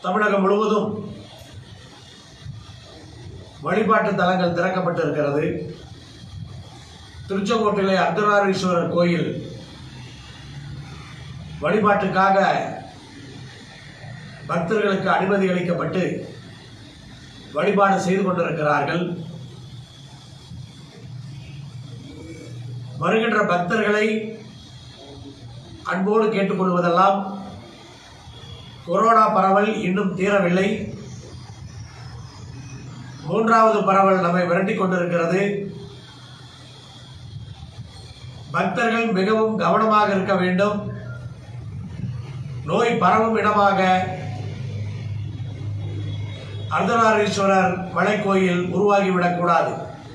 தமிழகம் முழுவதும் வழிபாட்டு தலங்கள் திறக்கப்பட்டு இருக்கிறது திருச்செங்கோட்டிலே அர்த்தநாரீஸ்வரர் கோயில் வழிபாட்டுக்காக பக்தர்களுக்கு அனுமதி அளிக்கப்பட்டு வழிபாடு செய்து கொண்டிருக்கிறார்கள் வருகின்ற பக்தர்களை அன்போடு கேட்டுக்கொள்வதெல்லாம் கொரோனா பரவல் இன்னும் தீரவில்லை மூன்றாவது பரவல் நம்மை விரட்டிக் கொண்டிருக்கிறது பக்தர்கள் மிகவும் கவனமாக இருக்க வேண்டும் நோய் பரவும் இடமாக அர்த்தநாரீஸ்வரர் மலைக்கோயில் உருவாகிவிடக்கூடாது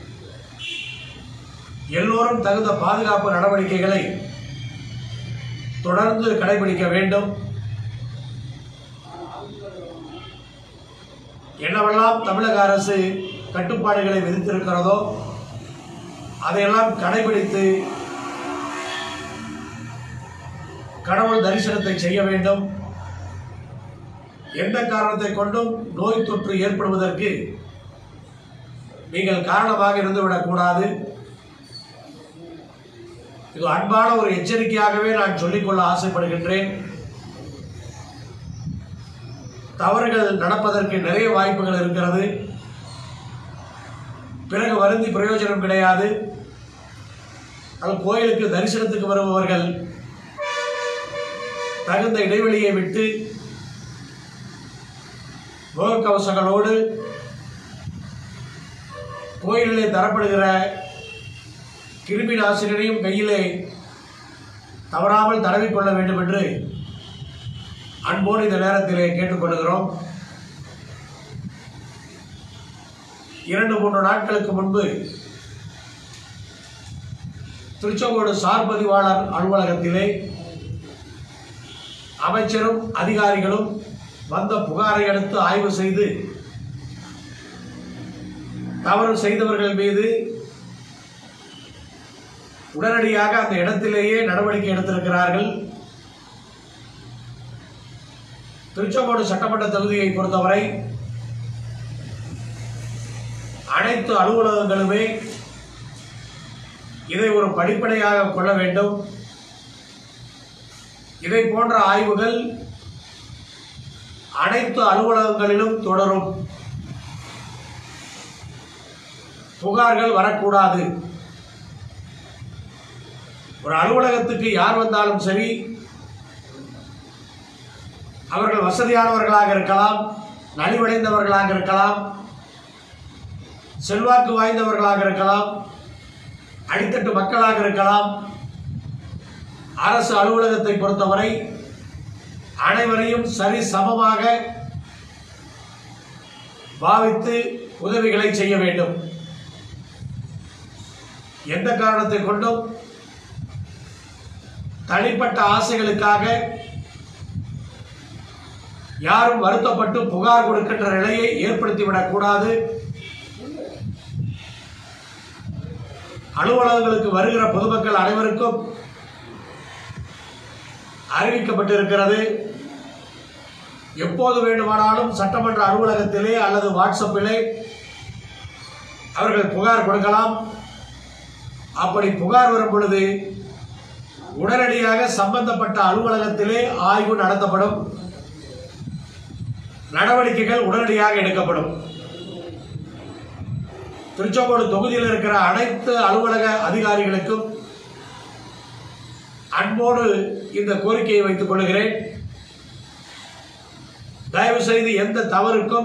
எல்லோரும் தகுந்த பாதுகாப்பு நடவடிக்கைகளை தொடர்ந்து கடைபிடிக்க வேண்டும் என்னவெல்லாம் தமிழக அரசு கட்டுப்பாடுகளை விதித்திருக்கிறதோ அதையெல்லாம் கடைபிடித்து கடவுள் தரிசனத்தை செய்ய வேண்டும் எந்த காரணத்தை கொண்டும் நோய் தொற்று ஏற்படுவதற்கு நீங்கள் காரணமாக இருந்துவிடக்கூடாது இது அன்பான ஒரு எச்சரிக்கையாகவே நான் சொல்லிக்கொள்ள ஆசைப்படுகின்றேன் தவறுகள் நடப்பதற்கு நிறைய வாய்ப்புகள் இருக்கிறது பிறகு வருந்தி பிரயோஜனம் கிடையாது அது கோயிலுக்கு தரிசனத்துக்கு வருபவர்கள் தகுந்த இடைவெளியை விட்டு முகக்கவசங்களோடு கோயிலிலே தரப்படுகிற கிருமி நாசினியையும் கையிலே தவறாமல் தடவிக்கொள்ள வேண்டும் என்று அன்போடு இந்த நேரத்திலே கேட்டுக்கொள்கிறோம் இரண்டு மூன்று நாட்களுக்கு முன்பு திருச்செங்கோடு சார் பதிவாளர் அலுவலகத்திலே அமைச்சரும் அதிகாரிகளும் வந்த புகாரை அடுத்து ஆய்வு செய்து தவறு செய்தவர்கள் மீது உடனடியாக அந்த இடத்திலேயே நடவடிக்கை எடுத்திருக்கிறார்கள் திருச்செங்கோடு சட்டமன்ற தொகுதியை பொறுத்தவரை அனைத்து அலுவலகங்களுமே இதை ஒரு படிப்பனையாக கொள்ள வேண்டும் இதை போன்ற ஆய்வுகள் அனைத்து அலுவலகங்களிலும் தொடரும் புகார்கள் வரக்கூடாது ஒரு அலுவலகத்துக்கு யார் வந்தாலும் சரி அவர்கள் வசதியானவர்களாக இருக்கலாம் நலிவடைந்தவர்களாக இருக்கலாம் செல்வாக்கு வாய்ந்தவர்களாக இருக்கலாம் அடித்தட்டு மக்களாக இருக்கலாம் அரசு அலுவலகத்தை பொறுத்தவரை அனைவரையும் சரி சமமாக பாவித்து உதவிகளை செய்ய வேண்டும் எந்த காரணத்தை கொண்டும் தனிப்பட்ட ஆசைகளுக்காக யாரும் வருத்தப்பட்டு புகார் கொடுக்கின்ற நிலையை ஏற்படுத்திவிடக் கூடாது அலுவலகங்களுக்கு வருகிற பொதுமக்கள் அனைவருக்கும் அறிவிக்கப்பட்டிருக்கிறது எப்போது வேண்டுமானாலும் சட்டமன்ற அலுவலகத்திலே அல்லது வாட்ஸ்அப்பிலே அவர்கள் புகார் கொடுக்கலாம் அப்படி புகார் வரும் பொழுது உடனடியாக சம்பந்தப்பட்ட அலுவலகத்திலே ஆய்வு நடத்தப்படும் நடவடிக்கைகள் உடனடியாக எடுக்கப்படும் திருச்செங்கோடு தொகுதியில் இருக்கிற அனைத்து அலுவலக அதிகாரிகளுக்கும் அன்போடு இந்த கோரிக்கையை வைத்துக் கொள்கிறேன் தயவு செய்து எந்த தவறுக்கும்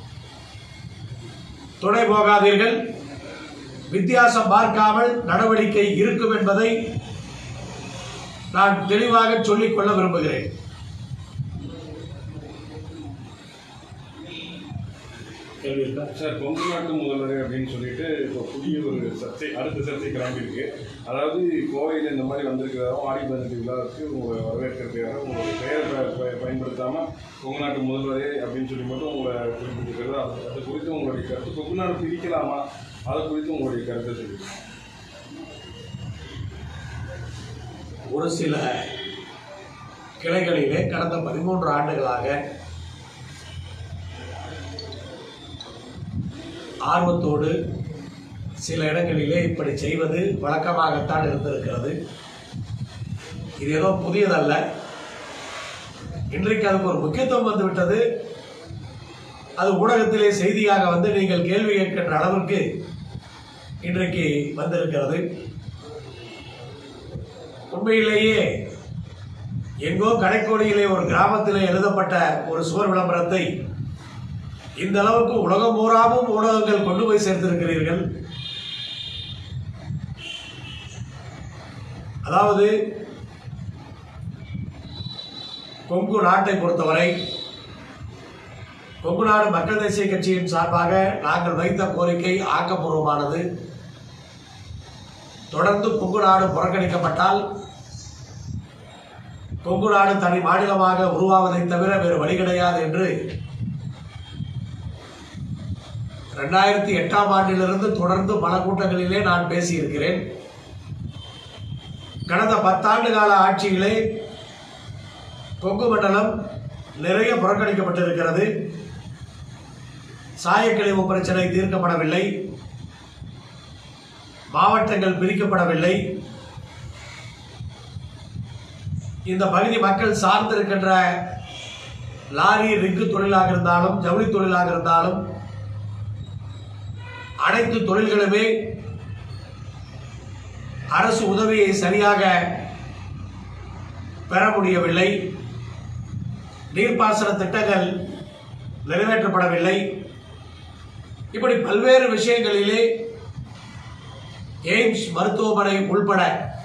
துணை போகாதீர்கள் வித்தியாசம் பார்க்காமல் நடவடிக்கை இருக்கும் என்பதை நான் தெளிவாக சொல்லிக் கொள்ள விரும்புகிறேன் கேள்வி இருக்கா? சார் கொங்கு நாட்டு முதல்வர் அப்படின்னு சொல்லிட்டு இப்போ புதிய ஒரு சர்ச்சை அடுத்த சர்ச்சை கிளம்பியிருக்கு அதாவது கோவையில் இந்த மாதிரி வந்திருக்கிறதாவும் ஆடி பதினெட்டு விழாவுக்கு உங்களை வரவேற்கிறதுக்காக உங்களுடைய பெயரை ப- ப- பயன்படுத்தாமல் கொங்கு நாட்டு முதல்வரே அப்படின்னு சொல்லி மட்டும் உங்களை குறிப்பிட்டிருக்கிறது அது அது குறித்து உங்களுடைய கருத்து கொங்கு நாடு பிரிக்கலாமா அதை குறித்து உங்களுடைய கருத்தை சொல்லுங்கள் ஒரு சில கிளைகளிலே கடந்த பதிமூன்று ஆண்டுகளாக ஆர்வத்தோடு சில இடங்களிலே இப்படி செய்வது வழக்கமாகத்தான் இருந்திருக்கிறது இது ஏதோ புதியதல்ல இன்றைக்கு அதுக்கு ஒரு முக்கியத்துவம் வந்துவிட்டது அது ஊடகத்திலே செய்தியாக வந்து நீங்கள் கேள்வி கேட்கின்ற அளவிற்கு இன்றைக்கு வந்திருக்கிறது உண்மையிலேயே எங்கோ கடைக்கோடியிலே ஒரு கிராமத்திலே எழுதப்பட்ட ஒரு சுவர் விளம்பரத்தை இந்த அளவுக்கு உலகம் பூராவும் ஊடகங்கள் கொண்டு போய் சேர்த்திருக்கிறீர்கள் அதாவது கொங்கு நாட்டை பொறுத்தவரை கொங்கு நாடு மக்கள் தேசிய கட்சியின் சார்பாக நாங்கள் வைத்த கோரிக்கை ஆக்கப்பூர்வமானது தொடர்ந்து கொங்கு நாடு புறக்கணிக்கப்பட்டால் கொங்கு நாடு தனி மாநிலமாக உருவாவதை தவிர வேறு வழி கிடையாது என்று ரெண்டாயிரத்தி எட்டாம் ஆண்டிலிருந்து தொடர்ந்து பல கூட்டங்களிலே நான் பேசியிருக்கிறேன் கடந்த பத்தாண்டு கால ஆட்சியிலே கொங்கு மண்டலம் நிறைய புறக்கணிக்கப்பட்டிருக்கிறது சாயக்கழிவு பிரச்சனை தீர்க்கப்படவில்லை மாவட்டங்கள் பிரிக்கப்படவில்லை இந்த பகுதி மக்கள் சார்ந்திருக்கின்ற லாரி ரிக்கு தொழிலாக இருந்தாலும் ஜவுளி தொழிலாக இருந்தாலும் அனைத்து தொழில்களுமே அரசு உதவியை சரியாக பெற முடியவில்லை நீர்ப்பாசன திட்டங்கள் நிறைவேற்றப்படவில்லை இப்படி பல்வேறு விஷயங்களிலே எய்ம்ஸ் மருத்துவமனை உள்பட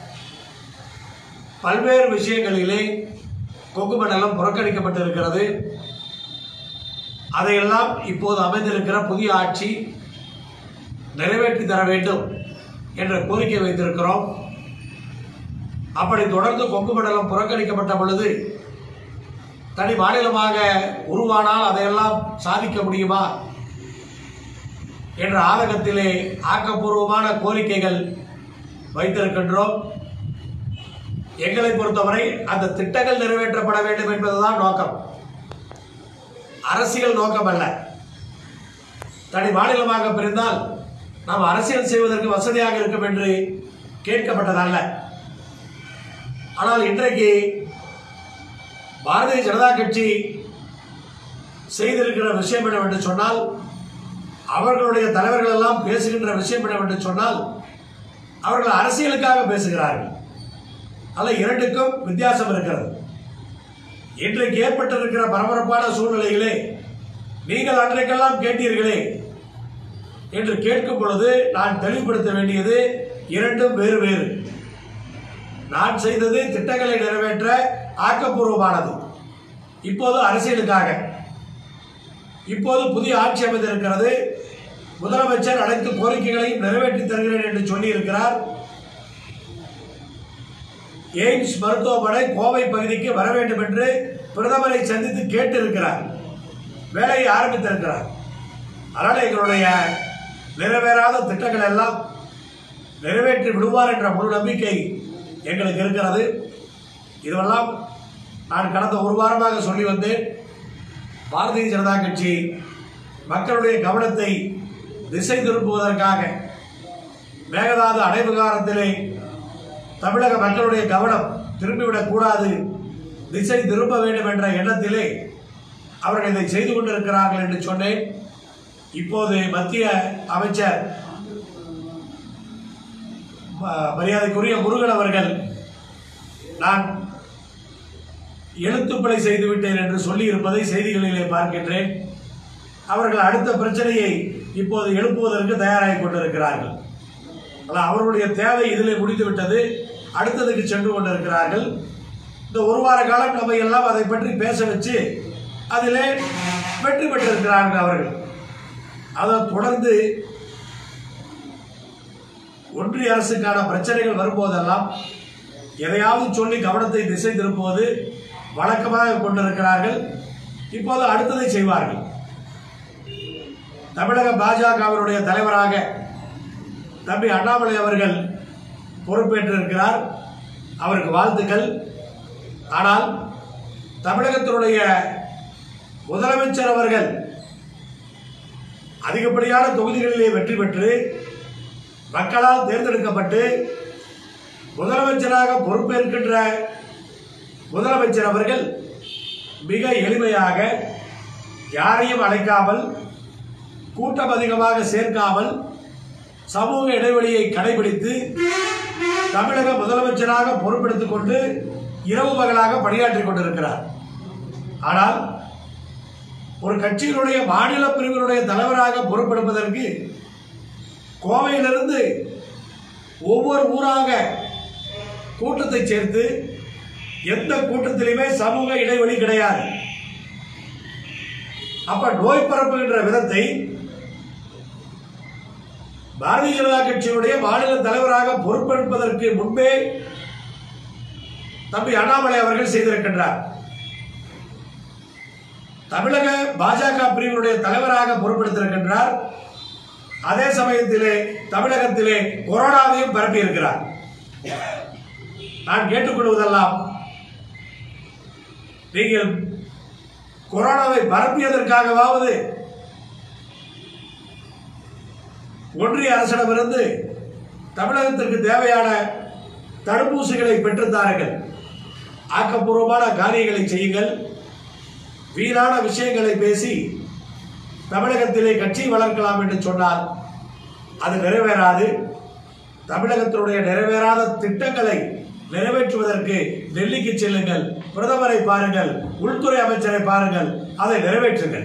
பல்வேறு விஷயங்களிலே கொங்கு மண்டலம் புறக்கணிக்கப்பட்டிருக்கிறது அதையெல்லாம் இப்போது அமைந்திருக்கிற புதிய ஆட்சி நிறைவேற்றி தர வேண்டும் என்ற கோரிக்கை வைத்திருக்கிறோம் அப்படி தொடர்ந்து கொங்கு மண்டலம் புறக்கணிக்கப்பட்ட பொழுது தனி மாநிலமாக உருவானால் அதையெல்லாம் சாதிக்க முடியுமா என்ற ஆதகத்திலே ஆக்கப்பூர்வமான கோரிக்கைகள் வைத்திருக்கின்றோம் எங்களை பொறுத்தவரை அந்த திட்டங்கள் நிறைவேற்றப்பட வேண்டும் என்பதுதான் நோக்கம் அரசியல் நோக்கம் அல்ல தனி மாநிலமாக பிரிந்தால் நாம் அரசியல் செய்வதற்கு வசதியாக இருக்கும் என்று கேட்கப்பட்டதல்ல ஆனால் இன்றைக்கு பாரதிய ஜனதா கட்சி செய்திருக்கிற விஷயம் என்னவென்று சொன்னால் அவர்களுடைய தலைவர்கள் எல்லாம் பேசுகின்ற விஷயம் என்னவென்று சொன்னால் அவர்கள் அரசியலுக்காக பேசுகிறார்கள் அல்ல இரண்டுக்கும் வித்தியாசம் இருக்கிறது இன்றைக்கு ஏற்பட்டிருக்கிற பரபரப்பான சூழ்நிலையிலே நீங்கள் அன்றைக்கெல்லாம் கேட்டீர்களே என்று கேட்கும் பொழுது நான் தெளிவுபடுத்த வேண்டியது இரண்டும் வேறு வேறு நான் செய்தது திட்டங்களை நிறைவேற்ற ஆக்கப்பூர்வமானது இப்போது அரசியலுக்காக இப்போது புதிய ஆட்சி அமைந்திருக்கிறது முதலமைச்சர் அனைத்து கோரிக்கைகளையும் நிறைவேற்றி தருகிறேன் என்று சொல்லியிருக்கிறார் எய்ம்ஸ் மருத்துவமனை கோவை பகுதிக்கு வர வேண்டும் என்று பிரதமரை சந்தித்து கேட்டிருக்கிறார் வேலையை ஆரம்பித்திருக்கிறார் அதனால் எங்களுடைய நிறைவேறாத திட்டங்கள் எல்லாம் நிறைவேற்றி விடுவார் என்ற முழு நம்பிக்கை எங்களுக்கு இருக்கிறது இதுவெல்லாம் நான் கடந்த ஒரு வாரமாக சொல்லி வந்தேன் பாரதிய ஜனதா கட்சி மக்களுடைய கவனத்தை திசை திருப்புவதற்காக மேகதாது அடைவுகாரத்திலே தமிழக மக்களுடைய கவனம் திரும்பிவிடக் கூடாது திசை திரும்ப வேண்டும் என்ற எண்ணத்திலே அவர்கள் இதை செய்து கொண்டிருக்கிறார்கள் என்று சொன்னேன் இப்போது மத்திய அமைச்சர் ம- மரியாதைக்குரிய முருகன் அவர்கள் நான் எழுத்துப்பிழை செய்து விட்டேன் என்று சொல்லி இருப்பதை செய்திகளிலே பார்க்கின்றேன் அவர்கள் அடுத்த பிரச்சனையை இப்போது எழுப்புவதற்கு தயாராகி கொண்டிருக்கிறார்கள் ஆனால் அவர்களுடைய தேவை இதிலே முடிந்து விட்டது அடுத்ததுக்கு சென்று கொண்டிருக்கிறார்கள் இந்த ஒரு வார காலம் நம்ம எல்லாம் அதை பற்றி பேச வச்சு அதிலே வெற்றி பெற்றிருக்கிறார்கள் அவர்கள் அதை தொடர்ந்து ஒன்றிய அரசுக்கான பிரச்சனைகள் வரும்போதெல்லாம் எதையாவது சொல்லி கவனத்தை திசை திருப்புவது வழக்கமாக கொண்டிருக்கிறார்கள் இப்போது அடுத்ததை செய்வார்கள் தமிழக பாஜகவினுடைய தலைவராக தம்பி அண்ணாமலை அவர்கள் பொறுப்பேற்றிருக்கிறார் அவருக்கு வாழ்த்துக்கள் ஆனால் தமிழகத்தினுடைய முதலமைச்சர் அவர்கள் அதிகப்படியான தொகுதிகளிலே வெற்றி பெற்று மக்களால் தேர்ந்தெடுக்கப்பட்டு முதலமைச்சராக பொறுப்பேற்கின்ற முதலமைச்சர் அவர்கள் மிக எளிமையாக யாரையும் அழைக்காமல் கூட்டம் அதிகமாக சேர்க்காமல் சமூக இடைவெளியை கடைபிடித்து தமிழக முதலமைச்சராக பொறுப்பெடுத்துக் கொண்டு இரவு பகலாக பணியாற்றிக் கொண்டிருக்கிறார் ஆனால் ஒரு கட்சியினுடைய மாநில பிரிவினுடைய தலைவராக பொறுப்பெடுப்பதற்கு கோவையிலிருந்து ஒவ்வொரு ஊராக கூட்டத்தை சேர்த்து எந்த கூட்டத்திலுமே சமூக இடைவெளி கிடையாது அப்ப நோய் பரப்புகின்ற விதத்தை பாரதிய ஜனதா கட்சியினுடைய மாநில தலைவராக பொறுப்பெடுப்பதற்கு முன்பே தம்பி அண்ணாமலை அவர்கள் செய்திருக்கின்றார் தமிழக பாஜக பிரிவினுடைய தலைவராக பொறுப்பெடுத்திருக்கின்றார் அதே சமயத்திலே தமிழகத்திலே கொரோனாவையும் பரப்பியிருக்கிறார் நான் கேட்டுக்கொள்வதெல்லாம் நீங்கள் கொரோனாவை பரப்பியதற்காகவாவது ஒன்றிய அரசிடமிருந்து தமிழகத்திற்கு தேவையான தடுப்பூசிகளை பெற்றுத்தாருங்கள் ஆக்கப்பூர்வமான காரியங்களை செய்யுங்கள் வீணான விஷயங்களை பேசி தமிழகத்திலே கட்சி வளர்க்கலாம் என்று சொன்னால் அது நிறைவேறாது தமிழகத்தினுடைய நிறைவேறாத திட்டங்களை நிறைவேற்றுவதற்கு டெல்லிக்கு செல்லுங்கள் பிரதமரை பாருங்கள் உள்துறை அமைச்சரை பாருங்கள் அதை நிறைவேற்றுங்கள்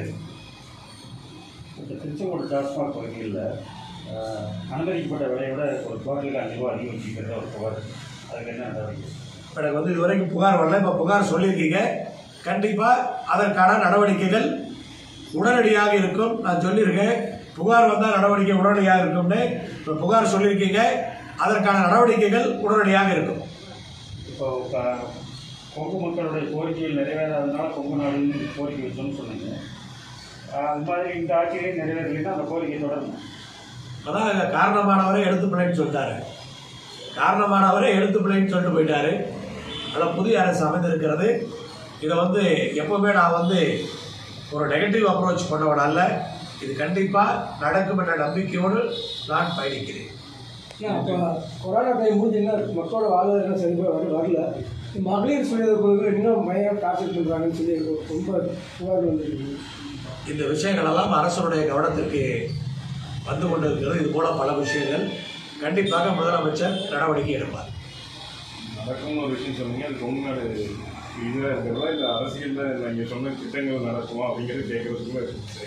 இந்த திருச்செங்கோடு டாஸ்மாக் பகுதியில் அஹ், அனுமதிக்கப்பட்ட விலையை விட ஒரு குவார்டருக்கு அஞ்சு ரூபா அதிகம் வச்சுக்கிறதா ஒரு புகார் அதுக்கு என்ன நடவடிக்கை எனக்கு வந்து இதுவரைக்கும் புகார் வரல இப்போ புகார் சொல்லியிருக்கீங்க கண்டிப்பாக அதற்கான நடவடிக்கைகள் உடனடியாக இருக்கும் நான் சொல்லியிருக்கேன் புகார் வந்தால் நடவடிக்கை உடனடியாக இருக்கும்னு இப்போ புகார் சொல்லியிருக்கீங்க அதற்கான நடவடிக்கைகள் உடனடியாக இருக்கும் இப்போ க- கொங்கு மக்களுடைய கோரிக்கைகள் நிறைவேறாததுனால கொங்கு நாடுன்னு கோரிக்கை வச்சோம்னு சொன்னீங்க அஹ், அது மாதிரி இந்த ஆட்சியிலே நிறைவேறலைன்னா அந்த கோரிக்கை தொடரும் அதான் இங்க காரணமானவரே எடுத்து பிள்ளைன்னு சொல்லிட்டாரு காரணமானவரே எடுத்து பிள்ளைன்னு சொல்லிட்டு போயிட்டாரு அதில் புதிய அரசு அமைந்திருக்கிறது இதை வந்து எப்பவுமே நான் வந்து ஒரு நெகட்டிவ் அப்ரோச் பண்ணவன் அல்ல இது கண்டிப்பாக நடக்கும் என்ற நம்பிக்கையோடு நான் பயணிக்கிறேன் ஏன் அப்போ கொரோனா டைம் முடிஞ்சுன்னா மக்களோட வாழ்வாதாரம் சரியாக வர வரல மகளிர் சுய குழுக்கள் இன்னும் மையம் டார்ச்சர் பண்ணுறாங்கன்னு சொல்லி ரொம்ப புகார் வந்துருக்கு இந்த விஷயங்கள் எல்லாம் அரசனுடைய கவனத்திற்கு வந்து கொண்டிருக்கிறது இது போல பல விஷயங்கள் கண்டிப்பாக முதலமைச்சர் நடவடிக்கை எடுப்பார் நடக்கும்னு ஒரு விஷயம் சொன்னீங்க அது கொங்கு நாடு இதாக இருக்கிறதா இல்லை அரசியலில் நீங்கள் சொன்ன திட்டங்கள் நடக்குமா அப்படிங்கிறது கேட்கறதுக்குள்ள சரி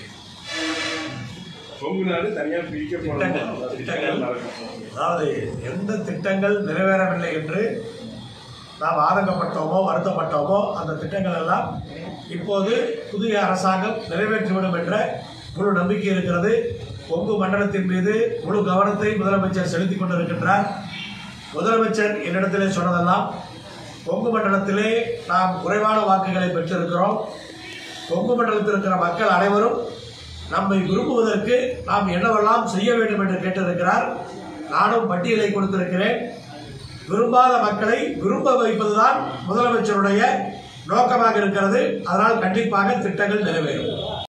கொங்கு நாடு தனியாக பிரிக்கப்படணும் திட்டங்கள், திட்டங்கள் நடக்கும் அதாவது எந்த திட்டங்கள் நிறைவேறவில்லை என்று நாம் ஆதங்கப்பட்டோமோ வருத்தப்பட்டோமோ அந்த திட்டங்கள் எல்லாம் இப்போது புதிய அரசாங்கம் நிறைவேற்றிவிடும் என்ற முழு நம்பிக்கை இருக்கிறது கொங்கு மண்டலத்தின் மீது முழு கவனத்தை முதலமைச்சர் செலுத்திக் கொண்டிருக்கின்றார் முதலமைச்சர் என்னிடத்திலே சொன்னதெல்லாம் கொங்கு மண்டலத்திலே நாம் குறைவான வாக்குகளை பெற்றிருக்கிறோம் கொங்கு மண்டலத்தில் இருக்கிற மக்கள் அனைவரும் நம்மை விரும்புவதற்கு நாம் என்னவெல்லாம் செய்ய வேண்டும் என்று கேட்டிருக்கிறார் நானும் பட்டியலை கொடுத்திருக்கிறேன் விரும்பாத மக்களை விரும்ப வைப்பதுதான் முதலமைச்சருடைய நோக்கமாக இருக்கிறது அதனால் கண்டிப்பாக திட்டங்கள் நிறைவேறும்